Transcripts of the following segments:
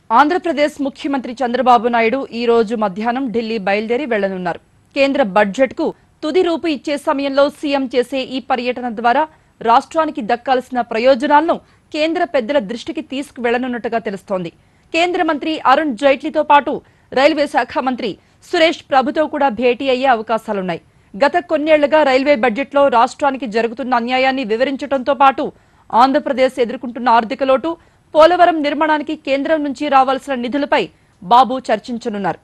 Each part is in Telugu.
ఆంధ్రప్రదేశ్ ముఖ్యమంత్రి చంద్రబాబు నాయుడు ఈ రోజు మధ్యాహ్నం ఢిల్లీ బయలుదేరి వెళ్లనున్నారు కేంద్ర బడ్జెట్ కు తుది రూపు ఇచ్చే సమయంలో సీఎం చేసే ఈ పర్యటన ద్వారా రాష్ట్రానికి దక్కాల్సిన ప్రయోజనాలను కేంద్ర పెద్దల దృష్టికి తీసుకువెళ్లనున్నట్టుగా తెలుస్తోంది కేంద్ర మంత్రి అరుణ్ జైట్లీతో పాటు రైల్వే శాఖ మంత్రి సురేష్ ప్రభుతో కూడా భేటీ అయ్యే అవకాశాలున్నాయి గత కొన్నేళ్లుగా రైల్వే బడ్జెట్లో రాష్ట్రానికి జరుగుతున్న అన్యాయాన్ని వివరించడంతో పాటు ఆంధ్రప్రదేశ్ ఎదుర్కొంటున్న ఆర్థిక లోటు పోలవరం నిర్మాణానికి కేంద్రం నుంచి రావాల్సిన నిధులపై బాబు చర్చించనున్నారు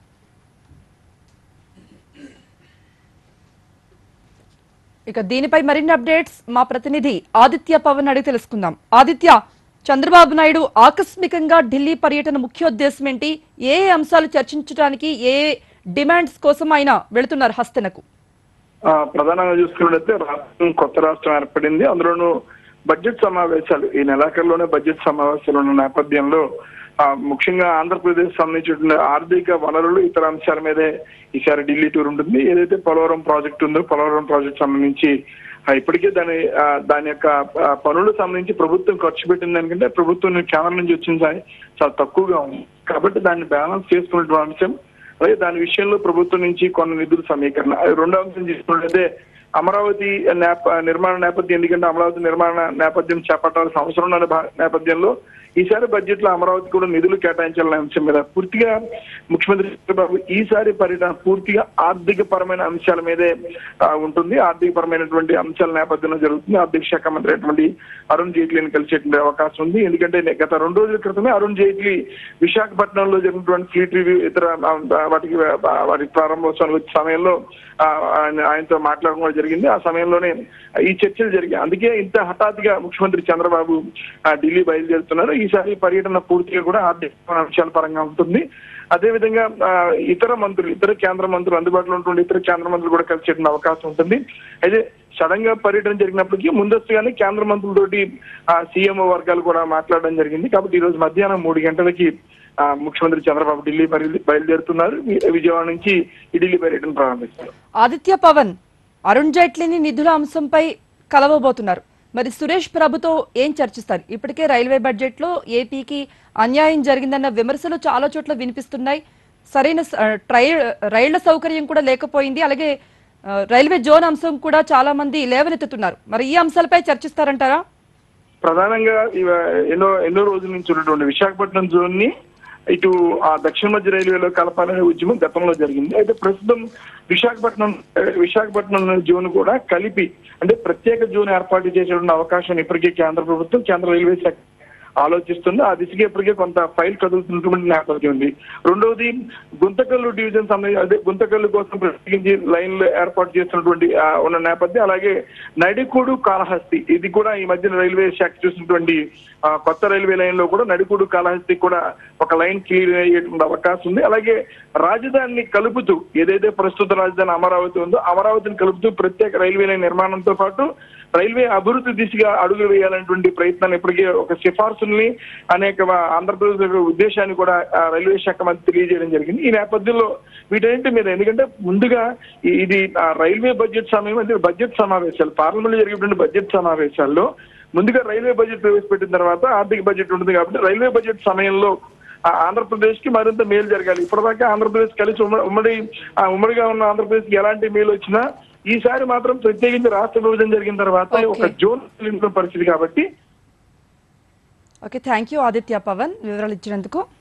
ఇక దీనిపై మరిన్ని అప్డేట్స్ మా ప్రతినిధి ఆదిత్య పవన్ అడిగి తెలుసుకుందాం ఆదిత్య చంద్రబాబు నాయుడు ఆకస్మికంగా ఢిల్లీ పర్యటన ముఖ్యోద్దేశం ఏంటి ఏ ఏ అంశాలు చర్చించడానికి ఏ ఏ డిమాండ్స్ కోసం ఆయన వెళుతున్నారు హస్తనకు ఆ, ప్రధానంగా చూసుకున్నట్లయితే రాష్ట్రం కొత్త రాష్ట్రం ఏర్పడింది అందులోనూ బడ్జెట్ సమావేశాలు ఈ నెలాఖరులోనే బడ్జెట్ సమావేశాలు ఉన్న నేపథ్యంలో ఆ, ముఖ్యంగా ఆంధ్రప్రదేశ్ సంబంధించిన ఆర్థిక వనరులు ఇతర అంశాల మీదే ఈసారి ఢిల్లీ టూర్ ఉంటుంది ఏదైతే పోలవరం ప్రాజెక్ట్ ఉందో పోలవరం ప్రాజెక్ట్ సంబంధించి ఆ, ఇప్పటికే దాని ఆ, దాని యొక్క ఆ, పనులకు సంబంధించి ప్రభుత్వం ఖర్చు పెట్టిన దానికంటే ప్రభుత్వం కేంద్రం నుంచి వచ్చిన దాని చాలా తక్కువగా ఉంది కాబట్టి దాన్ని బ్యాలెన్స్ చేసుకున్నటువంటి అంశం అలాగే దాని విషయంలో ప్రభుత్వం నుంచి కొన్ని నిధుల సమీకరణ అది రెండో అంశం తీసుకున్నట్లయితే అమరావతి నేప నిర్మాణ నేపథ్యం ఎందుకంటే అమరావతి నిర్మాణ నేపథ్యం చేపట్టాల్సిన అవసరం ఉన్న భా- నేపథ్యంలో ఈసారి బడ్జెట్ లో అమరావతి కూడా నిధులు కేటాయించాలనే అంశం మీద పూర్తిగా ముఖ్యమంత్రి చంద్రబాబు ఈసారి పర్యటన పూర్తిగా ఆర్థిక పరమైన అంశాల మీదే ఆ, ఉంటుంది ఆర్థిక పరమైనటువంటి అంశాల నేపథ్యంలో జరుగుతుంది ఆర్థిక శాఖ మంత్రి అయినటువంటి అరుణ్ జైట్లీని కలిసేటువంటి అవకాశం ఉంది ఎందుకంటే నే- గత రెండు రోజుల క్రితమే అరుణ్ జైట్లీ విశాఖపట్నంలో జరిగినటువంటి ఫ్లీట్ రివ్యూ ఇతర ఆ, వాటికి ఆ, వాటి ప్రారంభోత్సవం వచ్చే సమయంలో ఆ, ఆయన ఆయనతో మాట్లాడడం కూడా జరిగింది ఆ సమయంలోనే ఈ చర్చలు జరిగాయి అందుకే ఇంత హఠాత్తుగా ముఖ్యమంత్రి చంద్రబాబు ఆ, ఢిల్లీ బయలుదేరుతున్నారు ఈసారి పర్యటన పూర్తిగా కూడా ఆర్థిక అంశాల పరంగా ఉంటుంది అదేవిధంగా ఆ, ఇతర మంత్రులు ఇతర కేంద్ర మంత్రులు అందుబాటులో ఉన్నటువంటి ఇతర కేంద్ర మంత్రులు కూడా కలిసి అవకాశం ఉంటుంది అయితే సడన్ గా పర్యటన జరిగినప్పటికీ ముందస్తుగానే కేంద్ర మంత్రులతోటి ఆ సీఎంఓ వర్గాలు కూడా మాట్లాడడం జరిగింది కాబట్టి ఈ రోజు మధ్యాహ్నం మూడు గంటలకి ఆ, ముఖ్యమంత్రి చంద్రబాబు ఢిల్లీ బయలు- బయలుదేరుతున్నారు వి- విజయవాడ నుంచి ఈ ఢిల్లీ పర్యటన ప్రారంభిస్తారు ఆదిత్య పవన్ అరుణ్ జైట్లీని నిధుల అంశంపై కలవబోతున్నారు మరి సురేష్ ప్రభుతో ఏం చర్చిస్తారు ఇప్పటికే రైల్వే బడ్జెట్ లో ఏపీకి అన్యాయం జరిగిందన్న విమర్శలు చాలా చోట్ల వినిపిస్తున్నాయి సరైన స- ఆ, ట్రై రైళ్ల సౌకర్యం కూడా లేకపోయింది అలాగే ఆ, రైల్వే జోన్ అంశం కూడా చాలా మంది లేవనెత్తుతున్నారు మరి ఈ అంశాలపై చర్చిస్తారంటారా ప్రధానంగా ఇవ- ఎన్నో ఎన్నో రోజుల నుంచి ఉన్నటువంటి విశాఖపట్నం జోన్ ని ఇటు ఆ దక్షిణ మధ్య రైల్వేలో కలపాలనే ఉద్యమం గతంలో జరిగింది అయితే ప్రస్తుతం విశాఖపట్నం ఆ, విశాఖపట్నం జోన్ కూడా కలిపి అంటే ప్రత్యేక జోన్ ఏర్పాటు చేసేటువంటి అవకాశం ఇప్పటికే కేంద్ర ప్రభుత్వం కేంద్ర రైల్వే శాఖ ఆలోచిస్తుంది ఆ దిశగా ఇప్పటికే కొంత ఫైల్ కదులుతున్నటువంటి నేపథ్యం ఉంది రెండవది గుంతకల్లు డివిజన్ సంబంధించి అదే గుంతకల్లు కోసం ప్రత్యేకించి లైన్లు ఏర్పాటు చేస్తున్నటువంటి ఆ, ఉన్న నేపథ్యం అలాగే నడికూడు కాళహస్తి ఇది కూడా ఈ మధ్యన రైల్వే శాఖ చూసినటువంటి ఆ, కొత్త రైల్వే లైన్ లో కూడా నడికూడు కాళహస్తి కూడా ఒక లైన్ క్లియర్ అయ్యేటువంటి అవకాశం ఉంది అలాగే రాజధానిని కలుపుతూ ఏదైతే ప్రస్తుత రాజధాని అమరావతి ఉందో అమరావతిని కలుపుతూ ప్రత్యేక రైల్వే లైన్ నిర్మాణంతో పాటు రైల్వే అభివృద్ధి దిశగా అడుగులు వేయాలనేటువంటి ప్రయత్నాన్ని ఇప్పటికే ఒక సిఫార్సుల్ని అనేక వ- ఆంధ్రప్రదేశ్ యొక్క ఉద్దేశాన్ని కూడా ఆ, రైల్వే శాఖ మంత్రి తెలియజేయడం జరిగింది ఈ నేపథ్యంలో వీటన్నింటి మీద ఎందుకంటే ముందుగా ఈ- ఇది ఆ, రైల్వే బడ్జెట్ సమయం అంటే బడ్జెట్ సమావేశాలు పార్లమెంట్ లో జరిగేటువంటి బడ్జెట్ సమావేశాల్లో ముందుగా రైల్వే బడ్జెట్ ప్రవేశపెట్టిన తర్వాత ఆర్థిక బడ్జెట్ ఉంటుంది కాబట్టి రైల్వే బడ్జెట్ సమయంలో ఆ ఆంధ్రప్రదేశ్ కి మరింత మేలు జరగాలి ఇప్పటిదాకా ఆంధ్రప్రదేశ్ కలిసి ఉమ్మడి ఉమ్మడి ఆ ఉమ్మడిగా ఉన్న ఆంధ్రప్రదేశ్ కి ఎలాంటి మేలు వచ్చినా ఈసారి మాత్రం ప్రత్యేకించి రాష్ట్ర విభజన జరిగిన తర్వాత Okay. ఒక జోన్ పరిస్థితి కాబట్టి okay thank you Aditya Pavan వివరాలు ఇచ్చినందుకు